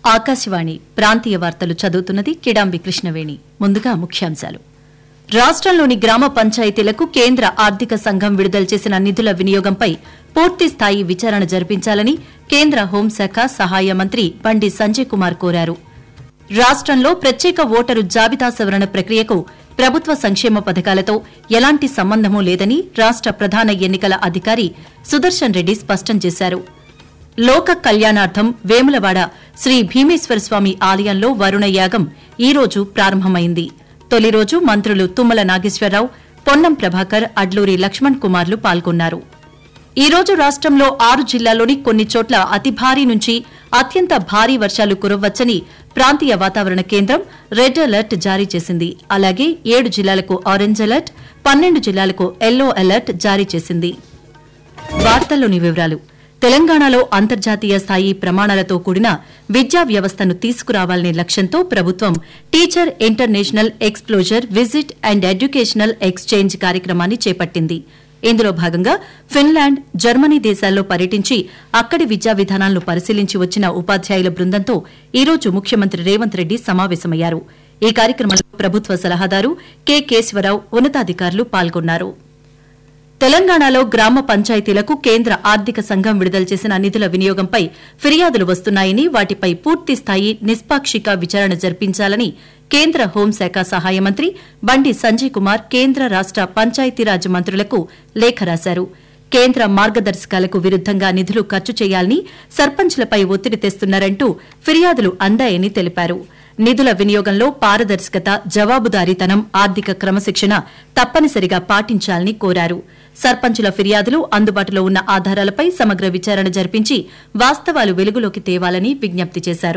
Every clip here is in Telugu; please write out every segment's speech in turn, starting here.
ఆకాశవాణి ప్రాంతీయ వార్తలు చదువుతున్నది కిడాంబి కృష్ణవేణి ముందుగా ముఖ్యాంశాలు రాష్ట్రంలోని గ్రామ పంచాయతీలకు కేంద్ర ఆర్థిక సంఘం విడుదల చేసిన నిధుల వినియోగంపై పూర్తి స్థాయి విచారణ జరిపించాలని కేంద్ర హోంశాఖ సహాయ మంత్రి బండి సంజయ్ కుమార్ కోరారు రాష్ట్రంలో ప్రత్యేక ఓటరు జాబితా సవరణ ప్రక్రియకు ప్రభుత్వ సంక్షేమ పథకాలతో ఎలాంటి సంబంధమూ లేదని రాష్ట ప్రధాన ఎన్నికల అధికారి సుదర్శన్ రెడ్డి స్పష్టం చేశారు లోక కళ్యాణార్థం వేములవాడ శ్రీ భీమేశ్వర స్వామి ఆలయంలో వరుణ యాగం ఈ రోజు ప్రారంభమైంది తొలి రోజు మంత్రులు తుమ్మల నాగేశ్వరరావు పొన్నం ప్రభాకర్ అడ్లూరి లక్ష్మణ్ కుమార్లు పాల్గొన్నారు ఈ రోజు రాష్ట్రంలో ఆరు జిల్లాల్లోని కొన్ని చోట్ల అతి భారీ నుంచి అత్యంత భారీ వర్షాలు కురవ్వచ్చని ప్రాంతీయ వాతావరణ కేంద్రం రెడ్ అలర్ట్ జారీ చేసింది అలాగే ఏడు జిల్లాలకు ఆరెంజ్ అలర్ట్ పన్నెండు జిల్లాలకు ఎల్లో అలర్ట్ జారీ చేసింది వార్తల్లోని వివరాలు తెలంగాణలో అంతర్జాతీయ స్థాయి ప్రమాణాలతో కూడిన విద్యా వ్యవస్థను తీసుకురావాలనే లక్ష్యంతో ప్రభుత్వం teacher international exposure visit and educational exchange కార్యక్రమాన్ని చేపట్టింది ఇందులో భాగంగా ఫిన్లాండ్ జర్మనీ దేశాల్లో పర్యటించి అక్కడి విద్యా విధానాలను పరిశీలించి వచ్చిన ఉపాధ్యాయుల బృందంతో ఈ రోజు ముఖ్యమంత్రి రేవంత్ రెడ్డి సమావేశమయ్యారు ఈ కార్యక్రమంలో ప్రభుత్వ సలహాదారు కె కేశవరావు ఉన్నతాధికారులు పాల్గొన్నారు తెలంగాణలో గ్రామ పంచాయతీలకు కేంద్ర ఆర్థిక సంఘం విడుదల చేసిన నిధుల వినియోగంపై ఫిర్యాదులు వస్తున్నాయని వాటిపై పూర్తి స్థాయి నిష్పాక్షిక విచారణ జరిపించాలని కేంద్ర హోంశాఖ సహాయ మంత్రి బండి సంజయ్ కుమార్ కేంద్ర రాష్ట పంచాయతీరాజ్ మంత్రులకు లేఖ రాశారు కేంద్ర మార్గదర్శకాలకు విరుద్దంగా నిధులు ఖర్చు చేయాలని సర్పంచ్లపై ఒత్తిడి తెస్తున్నారంటూ ఫిర్యాదులు అందాయని తెలిపారు నిధుల వినియోగంలో పారదర్శకత జవాబుదారీతనం ఆర్థిక క్రమశిక్షణ తప్పనిసరిగా పాటించాలని కోరారు సర్పంచుల ఫిర్యాదులు అందుబాటులో ఉన్న ఆధారాలపై సమగ్ర విచారణ జరిపించి వాస్తవాలు వెలుగులోకి తేవాలని విజ్ఞప్తి చేశారు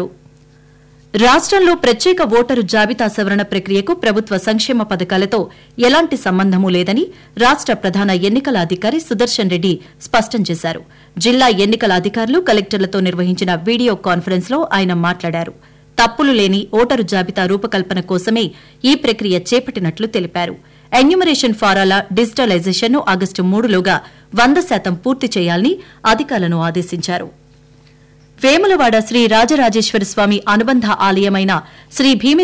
రాష్ట్రంలో ప్రత్యేక ఓటరు జాబితా సవరణ ప్రక్రియకు ప్రభుత్వ సంక్షేమ పథకాలతో ఎలాంటి సంబంధమూ లేదని రాష్ట ప్రధాన ఎన్నికల అధికారి సుదర్శన్ రెడ్డి స్పష్టం చేశారు జిల్లా ఎన్నికల అధికారులు కలెక్టర్లతో నిర్వహించిన వీడియో కాన్ఫరెన్స్ లో ఆయన మాట్లాడారు తప్పులు లేని ఓటరు జాబితా రూపకల్పన కోసమే ఈ ప్రక్రియ చేపట్టినట్లు తెలిపారు ఎన్యూమరేషన్ ఫారాల డిజిటలైజేషన్ను ఆగస్టు మూడులోగా వంద శాతం పూర్తి చేయాలని అధికారులను ఆదేశించారు వేములవాడ శ్రీ రాజరాజేశ్వర స్వామి అనుబంధ ఆలయమైన శ్రీ భీమే